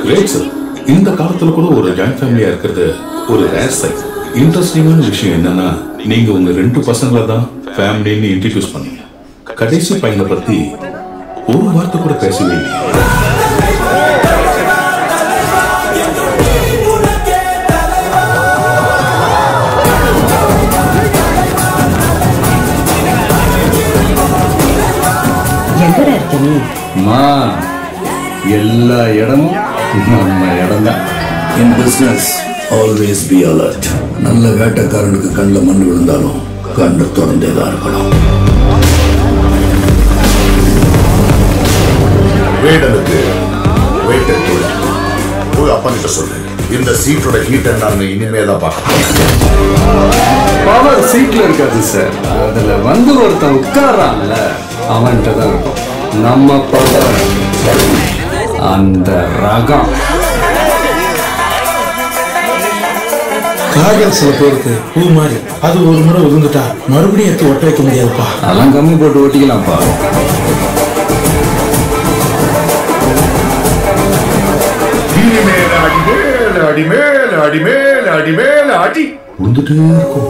great sir இந்த காலத்துல கூட ஒரு ஜாயிண்ட் ஃபேமிலியா இருக்கிறது ஒரு ரேர் சைட் இன்ட்ரெஸ்டிங்கான விஷயம் என்னன்னா நீங்க உங்க ரெண்டு பசங்களை தான் ஃபேமிலின்னு இன்ட்ரடியூஸ் பண்ணீங்க கடைசி பையனை பத்தி ஒரு வார்த்தை கூட பேசவே இல்லையே எங்கடா இருக்க நீ மா எல்லா இடமும் நம்ம இடம் தான் in business always be alert நல்ல வேட்டைக்காரனுக்கு கண்ணில் மண் விழுந்தாலும் கண்ணு திறந்தே தான் இருக்கணும் வேடனுக்கு வேட்டை தொழில் போய் அப்பா கிட்ட சொல்லு இந்த சீட்டோட ஹீட் என்னன்னு இனிமே தான் பார்க்கணும் பவர் சீட்ல இருக்காது சார் அதுல வந்து ஒருத்தன் உட்கார்றான்ல அவன்கிட்ட தான் இருக்கும் நம்ம பவர் அந்த ரகம் காதல் சில பேருக்கு பூ மாதிரி அது ஒரு முறை ஒதுங்கிட்டா மறுபடியும் எடுத்து ஒட்ட வைக்க முடியாதுப்பா அதெல்லாம் கம்மி போட்டு ஓட்டிக்கலாம்ப்பா இனிமேல் அடி மேல அடி மேல அடி மேல அடி மேல அடி வந்துட்டே இருக்கும்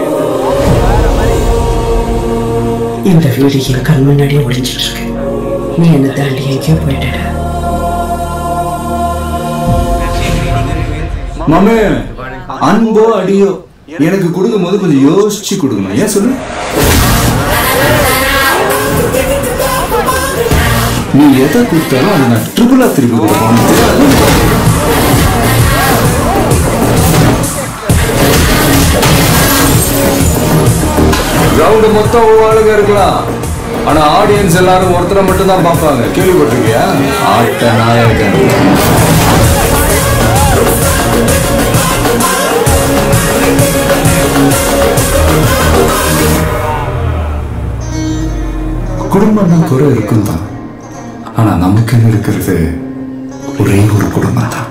இந்த வீடு என் கண் முன்னாடியே ஒளிஞ்சிட்டு இருக்கு நீ என்ன தாண்டி எங்கேயோ போயிட்டட மாமே அன்போ அடியோ எனக்கு கொடுக்கும் போது கொஞ்சம் யோசிச்சு கொடுக்கணும் ஏன் சொல்லு நீ எதை கொடுத்தாலும் அதை நான் ட்ரிபிளா திருப்பி கொடுப்பேன் கிரவுண்டு மொத்தம் ஆளுங்க இருக்கலாம் ஆனா ஆடியன்ஸ் எல்லாரும் ஒருத்தரை மட்டும் தான் பார்ப்பாங்க கேள்விப்பட்டிருக்கியா ஆட்ட நாயகன் குடும்பம்னா குறை இருக்கும் தான் ஆனா நமக்குன்னு இருக்கிறது ஒரே ஒரு குடும்பம் தான்